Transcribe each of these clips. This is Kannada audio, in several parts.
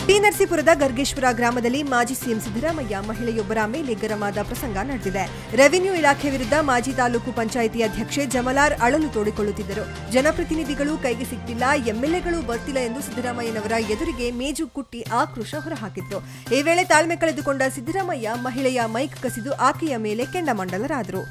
ಟಿ ನರಸೀಪುರದ ಗರ್ಗೇಶ್ವರ ಗ್ರಾಮದಲ್ಲಿ ಮಾಜಿ ಸಿಎಂ ಸಿದ್ದರಾಮಯ್ಯ ಮಹಿಳೆಯೊಬ್ಬರ ಮೇಲೆ ಗರಮಾದ ಪ್ರಸಂಗ ನಡೆದಿದೆ ರೆವಿನ್ಯೂ ಇಲಾಖೆ ವಿರುದ್ಧ ಮಾಜಿ ತಾಲೂಕು ಪಂಚಾಯಿತಿ ಅಧ್ಯಕ್ಷೆ ಜಮಲಾರ್ ಅಳಲು ತೋಡಿಕೊಳ್ಳುತ್ತಿದ್ದರು ಜನಪ್ರತಿನಿಧಿಗಳು ಕೈಗೆ ಸಿಗ್ತಿಲ್ಲ ಎಂಎಲ್ಎಗಳು ಬರ್ತಿಲ್ಲ ಎಂದು ಸಿದ್ದರಾಮಯ್ಯನವರ ಎದುರಿಗೆ ಮೇಜು ಕುಟ್ಟಿ ಆಕ್ರೋಶ ಹೊರಹಾಕಿದ್ರು ಈ ವೇಳೆ ತಾಳ್ಮೆ ಕಳೆದುಕೊಂಡ ಸಿದ್ದರಾಮಯ್ಯ ಮಹಿಳೆಯ ಮೈಕ್ ಕಸಿದು ಆಕೆಯ ಮೇಲೆ ಕೆಂಡಮಂಡಲರಾದರು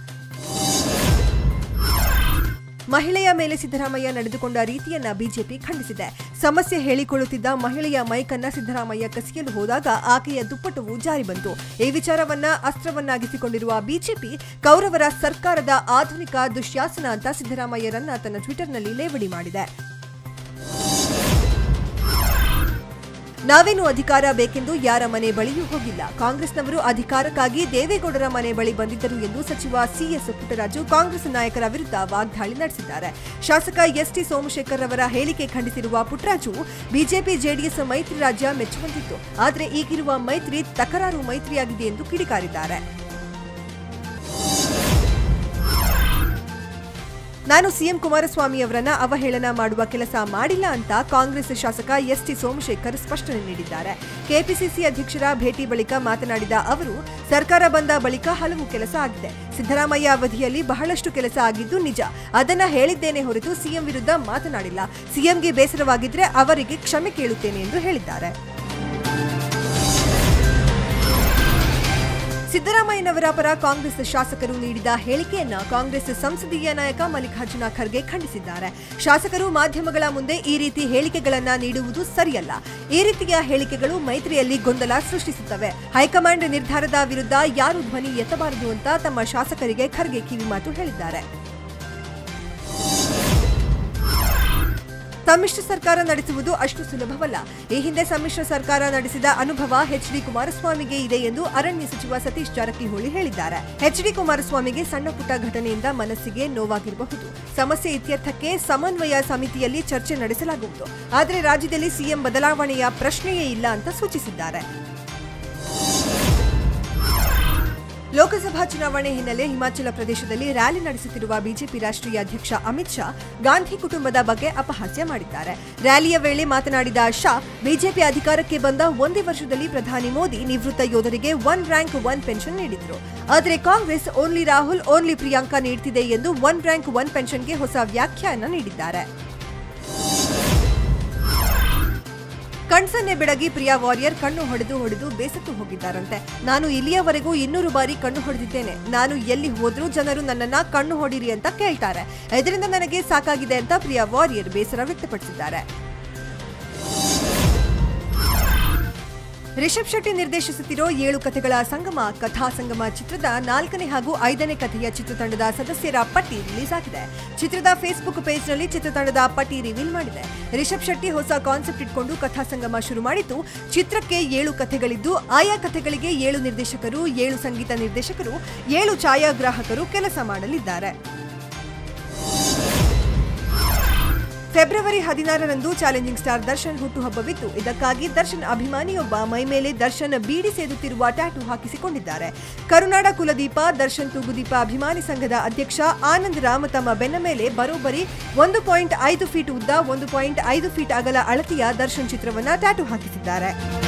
ಮಹಿಳೆಯ ಮೇಲೆ ಸಿದ್ದರಾಮಯ್ಯ ನಡೆದುಕೊಂಡ ರೀತಿಯನ್ನ ಬಿಜೆಪಿ ಖಂಡಿಸಿದೆ ಸಮಸ್ಯೆ ಹೇಳಿಕೊಳ್ಳುತ್ತಿದ್ದ ಮಹಿಳೆಯ ಮೈಕನ್ನ ಸಿದ್ದರಾಮಯ್ಯ ಕಸಿಯಲು ಹೋದಾಗ ಆಕೆಯ ದುಪ್ಪಟವು ಜಾರಿ ಬಂತು ಈ ವಿಚಾರವನ್ನ ಅಸ್ತ್ರವನ್ನಾಗಿಸಿಕೊಂಡಿರುವ ಬಿಜೆಪಿ ಕೌರವರ ಸರ್ಕಾರದ ಆಧುನಿಕ ದುಶ್ಯಾಸನ ಅಂತ ಸಿದ್ದರಾಮಯ್ಯರನ್ನ ತನ್ನ ಟ್ವಿಟರ್ನಲ್ಲಿ ಲೇವಡಿ ಮಾಡಿದೆ ನಾವೇನು ಅಧಿಕಾರ ಬೇಕೆಂದು ಯಾರ ಮನೆ ಬಳಿಯೂ ಹೋಗಿಲ್ಲ ಕಾಂಗ್ರೆಸ್ನವರು ಅಧಿಕಾರಕ್ಕಾಗಿ ದೇವೇಗೌಡರ ಮನೆ ಬಳಿ ಬಂದಿದ್ದರು ಎಂದು ಸಚಿವ ಸಿಎಸ್ ಪುಟ್ಟರಾಜು ಕಾಂಗ್ರೆಸ್ ನಾಯಕರ ವಿರುದ್ಧ ವಾಗ್ದಾಳಿ ನಡೆಸಿದ್ದಾರೆ ಶಾಸಕ ಎಸ್ಟಿ ಸೋಮಶೇಖರ್ ಅವರ ಹೇಳಿಕೆ ಖಂಡಿಸಿರುವ ಪುಟ್ಟರಾಜು ಬಿಜೆಪಿ ಜೆಡಿಎಸ್ ಮೈತ್ರಿ ರಾಜ್ಯ ಮೆಚ್ಚುವಂತಿತ್ತು ಆದರೆ ಈಗಿರುವ ಮೈತ್ರಿ ತಕರಾರು ಮೈತ್ರಿಯಾಗಿದೆ ಎಂದು ಕಿಡಿಕಾರಿದ್ದಾರೆ ನಾನು ಸಿಎಂ ಕುಮಾರಸ್ವಾಮಿ ಅವರನ್ನ ಅವಹೇಳನ ಮಾಡುವ ಕೆಲಸ ಮಾಡಿಲ್ಲ ಅಂತ ಕಾಂಗ್ರೆಸ್ ಶಾಸಕ ಎಸ್ಟಿ ಸೋಮಶೇಖರ್ ಸ್ಪಷ್ಟನೆ ನೀಡಿದ್ದಾರೆ ಕೆಪಿಸಿಸಿ ಅಧ್ಯಕ್ಷರ ಭೇಟಿ ಬಳಿಕ ಮಾತನಾಡಿದ ಅವರು ಸರ್ಕಾರ ಬಂದ ಬಳಿಕ ಹಲವು ಕೆಲಸ ಆಗಿದೆ ಸಿದ್ದರಾಮಯ್ಯ ಅವಧಿಯಲ್ಲಿ ಬಹಳಷ್ಟು ಕೆಲಸ ಆಗಿದ್ದು ನಿಜ ಅದನ್ನ ಹೇಳಿದ್ದೇನೆ ಹೊರತು ಸಿಎಂ ವಿರುದ್ಧ ಮಾತನಾಡಿಲ್ಲ ಸಿಎಂಗೆ ಬೇಸರವಾಗಿದ್ರೆ ಅವರಿಗೆ ಕ್ಷಮೆ ಕೇಳುತ್ತೇನೆ ಎಂದು ಹೇಳಿದ್ದಾರೆ ಸಿದ್ದರಾಮಯ್ಯನವರ ಪರ ಕಾಂಗ್ರೆಸ್ ಶಾಸಕರು ನೀಡಿದ ಹೇಳಿಕೆಯನ್ನ ಕಾಂಗ್ರೆಸ್ ಸಂಸದೀಯ ನಾಯಕ ಮಲ್ಲಿಕಾರ್ಜುನ ಖರ್ಗೆ ಖಂಡಿಸಿದ್ದಾರೆ ಶಾಸಕರು ಮಾಧ್ಯಮಗಳ ಮುಂದೆ ಈ ರೀತಿ ಹೇಳಿಕೆಗಳನ್ನ ನೀಡುವುದು ಸರಿಯಲ್ಲ ಈ ರೀತಿಯ ಹೇಳಿಕೆಗಳು ಮೈತ್ರಿಯಲ್ಲಿ ಗೊಂದಲ ಸೃಷ್ಟಿಸುತ್ತವೆ ಹೈಕಮಾಂಡ್ ನಿರ್ಧಾರದ ವಿರುದ್ಧ ಯಾರು ಧ್ವನಿ ಎತ್ತಬಾರದು ಅಂತ ತಮ್ಮ ಶಾಸಕರಿಗೆ ಖರ್ಗೆ ಕಿವಿಮಾತು ಹೇಳಿದ್ದಾರೆ ಸಮ್ಮಿಶ್ರ ಸರ್ಕಾರ ನಡೆಸುವುದು ಅಷ್ಟು ಸುಲಭವಲ್ಲ ಈ ಹಿಂದೆ ಸಮ್ಮಿಶ್ರ ಸರ್ಕಾರ ನಡೆಸಿದ ಅನುಭವ ಎಚ್ ಡಿ ಕುಮಾರಸ್ವಾಮಿಗೆ ಇದೆ ಎಂದು ಅರಣ್ಯ ಸಚಿವ ಸತೀಶ್ ಜಾರಕಿಹೊಳಿ ಹೇಳಿದ್ದಾರೆ ಎಚ್ ಡಿ ಕುಮಾರಸ್ವಾಮಿಗೆ ಸಣ್ಣ ಪುಟ್ಟ ಘಟನೆಯಿಂದ ಮನಸ್ಸಿಗೆ ನೋವಾಗಿರಬಹುದು ಸಮಸ್ಯೆ ಇತ್ಯರ್ಥಕ್ಕೆ ಸಮನ್ವಯ ಸಮಿತಿಯಲ್ಲಿ ಚರ್ಚೆ ನಡೆಸಲಾಗುವುದು ಆದರೆ ರಾಜ್ಯದಲ್ಲಿ ಸಿಎಂ ಬದಲಾವಣೆಯ ಪ್ರಶ್ನೆಯೇ ಇಲ್ಲ ಅಂತ ಸೂಚಿಸಿದ್ದಾರೆ ಲೋಕಸಭಾ ಚುನಾವಣೆ ಹಿನ್ನೆಲೆ ಹಿಮಾಚಲ ಪ್ರದೇಶದಲ್ಲಿ ರ್ಯಾಲಿ ನಡೆಸುತ್ತಿರುವ ಬಿಜೆಪಿ ರಾಷ್ಟ್ರೀಯ ಅಧ್ಯಕ್ಷ ಅಮಿತ್ ಶಾ ಗಾಂಧಿ ಕುಟುಂಬದ ಬಗ್ಗೆ ಅಪಹಾಸ್ಯ ಮಾಡಿದ್ದಾರೆ ರ್ಯಾಲಿಯ ವೇಳೆ ಮಾತನಾಡಿದ ಶಾ ಬಿಜೆಪಿ ಅಧಿಕಾರಕ್ಕೆ ಬಂದ ಒಂದೇ ವರ್ಷದಲ್ಲಿ ಪ್ರಧಾನಿ ಮೋದಿ ನಿವೃತ್ತ ಯೋಧರಿಗೆ ಒನ್ ರ್ಯಾಂಕ್ ಒನ್ ಪೆನ್ಷನ್ ನೀಡಿದ್ರು ಆದರೆ ಕಾಂಗ್ರೆಸ್ ಓನ್ಲಿ ರಾಹುಲ್ ಓನ್ಲಿ ಪ್ರಿಯಾಂಕಾ ನೀಡ್ತಿದೆ ಎಂದು ಒನ್ ರ್ಯಾಂಕ್ ಒನ್ ಪೆನ್ಷನ್ಗೆ ಹೊಸ ವ್ಯಾಖ್ಯಾನ ನೀಡಿದ್ದಾರೆ ಕಣ್ಸನ್ನೆ ಬೆಡಗಿ ಪ್ರಿಯಾ ವಾರಿಯರ್ ಕಣ್ಣು ಹೊಡೆದು ಹೊಡೆದು ಬೇಸತ್ತು ಹೋಗಿದ್ದಾರಂತೆ ನಾನು ಇಲ್ಲಿಯವರೆಗೂ ಇನ್ನೂರು ಬಾರಿ ಕಣ್ಣು ಹೊಡೆದಿದ್ದೇನೆ ನಾನು ಎಲ್ಲಿ ಹೋದ್ರೂ ಜನರು ನನ್ನನ್ನ ಕಣ್ಣು ಹೊಡಿರಿ ಅಂತ ಕೇಳ್ತಾರೆ ಇದರಿಂದ ನನಗೆ ಸಾಕಾಗಿದೆ ಅಂತ ಪ್ರಿಯಾ ವಾರಿಯರ್ ಬೇಸರ ವ್ಯಕ್ತಪಡಿಸಿದ್ದಾರೆ ರಿಷಬ್ ಶೆಟ್ಟಿ ನಿರ್ದೇಶಿಸುತ್ತಿರೋ ಏಳು ಕಥೆಗಳ ಸಂಗಮ ಕಥಾ ಸಂಗಮ ಚಿತ್ರದ ನಾಲ್ಕನೇ ಹಾಗೂ ಐದನೇ ಕಥೆಯ ಚಿತ್ರತಂಡದ ಸದಸ್ಯರ ಪಟ್ಟಿ ರಿಲೀಸ್ ಆಗಿದೆ ಚಿತ್ರದ ಫೇಸ್ಬುಕ್ ಪೇಜ್ನಲ್ಲಿ ಚಿತ್ರತಂಡದ ಪಟ್ಟಿ ರಿವೀಲ್ ಮಾಡಿದೆ ರಿಷಬ್ ಶೆಟ್ಟಿ ಹೊಸ ಕಾನ್ಸೆಪ್ಟ್ ಇಟ್ಕೊಂಡು ಕಥಾ ಸಂಗಮ ಶುರು ಮಾಡಿದ್ದು ಚಿತ್ರಕ್ಕೆ ಏಳು ಕಥೆಗಳಿದ್ದು ಆಯಾ ಕಥೆಗಳಿಗೆ ಏಳು ನಿರ್ದೇಶಕರು ಏಳು ಸಂಗೀತ ನಿರ್ದೇಶಕರು ಏಳು ಛಾಯಾಗ್ರಾಹಕರು ಕೆಲಸ ಮಾಡಲಿದ್ದಾರೆ ಫೆಬ್ರವರಿ ಹದಿನಾರರಂದು ಚಾಲೆಂಜಿಂಗ್ ಸ್ಟಾರ್ ದರ್ಶನ್ ಹುಟ್ಟುಹಬ್ಬವಿತ್ತು ಇದಕ್ಕಾಗಿ ದರ್ಶನ್ ಅಭಿಮಾನಿಯೊಬ್ಬ ಮೈಮೇಲೆ ದರ್ಶನ್ ಬೀಡಿ ಸೇದುತ್ತಿರುವ ಟ್ಯಾಟೂ ಹಾಕಿಸಿಕೊಂಡಿದ್ದಾರೆ ಕರುನಾಡ ಕುಲದೀಪ ದರ್ಶನ್ ತೂಗುದೀಪ ಅಭಿಮಾನಿ ಸಂಘದ ಅಧ್ಯಕ್ಷ ಆನಂದ್ ರಾಮ್ ತಮ್ಮ ಬೆನ್ನ ಮೇಲೆ ಬರೋಬ್ಬರಿ ಒಂದು ಪಾಯಿಂಟ್ ಐದು ಫೀಟ್ ಉದ್ದ ಒಂದು ಪಾಯಿಂಟ್ ಐದು ಫೀಟ್ ಅಗಲ ಅಳತೆಯ ದರ್ಶನ್ ಚಿತ್ರವನ್ನ ಟ್ಯಾಟೂ ಹಾಕಿಸಿದ್ದಾರೆ